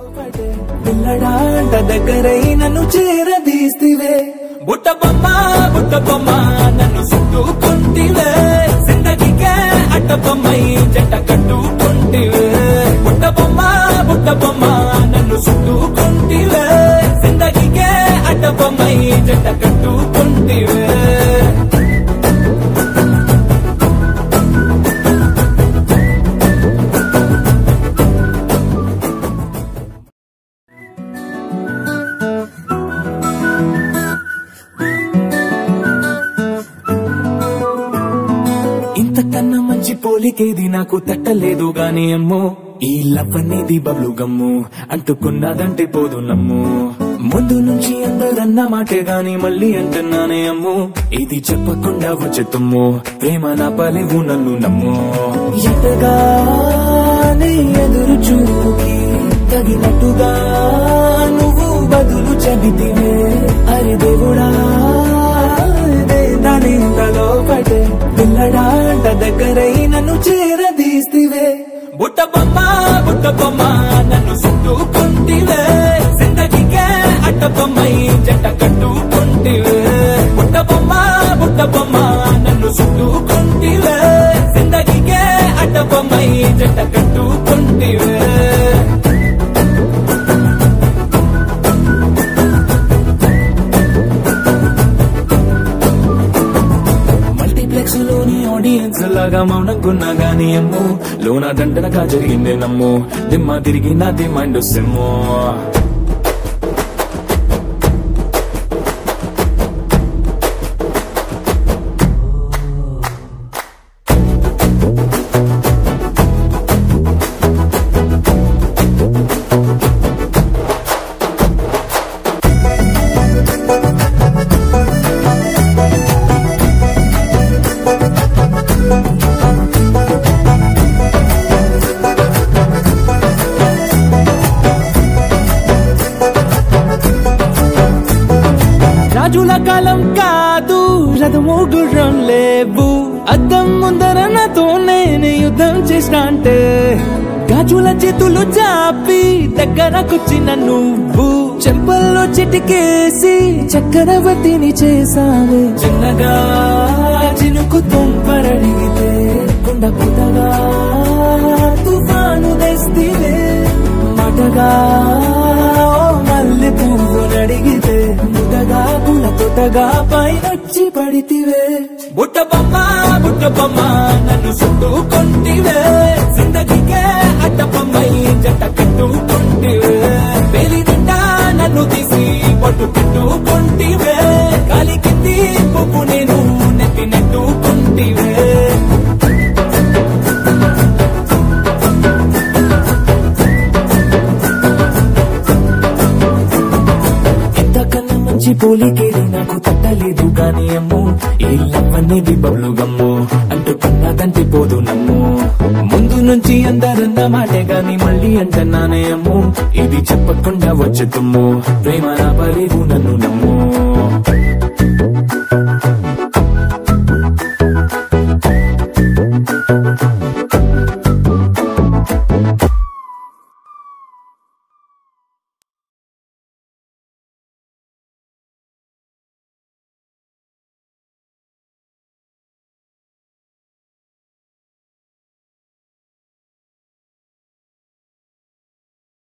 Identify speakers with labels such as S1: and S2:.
S1: పిల్లడాంట దగ్గరై నన్ను చేరదీస్తివే బుట్ట బొమ్మ బుట్ట బొమ్మ నన్ను చుట్టుకుంటివే జిందగీకే అట్ట బొమ్మై జంట కట్టుకుంటివే బుట్ట బొమ్మ బుట్ట బొమ్మ నన్ను చుట్టుకుంటివే జిందగీకే అట్ట బొమ్మై జంట కట్టుకుంటివే ఇంతకన్నా మంచి పోలికేది నాకు తట్టలేదు గాని అమ్మో ఈ లవ్ అనేది బబ్లు గమ్ము అంటుకున్నదంటే పోదు నమ్ము ముందు నుంచి అందరన్న మాటే గాని మళ్ళీ అంటున్నానే అమ్ము ఇది చెప్పకుండా వచ్చెత్తుమ్ము ప్రేమ నా పలివు నన్ను నమ్ము ఎటగానే ఎదురు చూకి తగినట్టుగా నువ్వు బదులు చెబితివే అరే దేవుడా దానింతలో పడే పిల్లడాంట దగ్గరై నన్ను చేరదీస్తివే బుట్ట బొమ్మ బుట్ట బొమ్మ నన్ను చుట్టుకుంటివే జిందగీకే అట్ట బొమ్మై జంట కట్టుకుంటివే బుట్ట బొమ్మ బుట్ట బొమ్మ నన్ను చుట్టుకుంటివే జిందగీకే అట్ట బొమ్మై జంట కట్టుకుంటివే మల్టీప్లెక్స్ లోని ఆడియన్స్ లాగా మౌనంకున్నా గానీ అమ్ము లోన దండనగా జరిగిందే నమ్ము దిమ్మ తిరిగి నాది మైండ్ సిమ్ము రాజుల కాలం కాదు రథము గుర్రం లేవు అద్దం ముందర నాతో నేను యుద్ధం చేసిన అంటే గాజుల చేతులు చాపి దగ్గరకొచ్చిన నువ్వు చెంపల్లో చిటికేసి చక్రవర్తిని చేసావే చిన్నగా చినుకు తుంపరడిగితే కుండ పుటగా తుఫాను తెస్తివే మాటగా ఓ మల్లె పువ్వు నడిగితే ముటగా పుల తొటగా పైనొచ్చి పడితివే బుట్ట బొమ్మ బుట్ట బొమ్మ నన్ను చుట్టుకుంటివే జిందగీకే అట్ట బొమ్మై జంట కట్టుకుంటివే వేలి నిండా నన్ను తీసి పట్టు పెట్టుకుంటివే గాలి కింది పువ్వు నేను నెత్తి నెట్టుకుంటివే ఇంతకన్నా మంచి పోలికేది నాకు తట్టలేదు కానీ అమ్ము ఈ లవ్ అనేది బబ్లు గమ్ము అంటుకున్నదంటే పోదు నమ్ము ముందు నుంచి అందరన్న మాటే గాని మళ్ళీ అంటున్నానే అమ్ము ఇది చెప్పకుండా వచ్చే తుమ్ము ప్రేమ నా పలివు నన్ను నమ్ము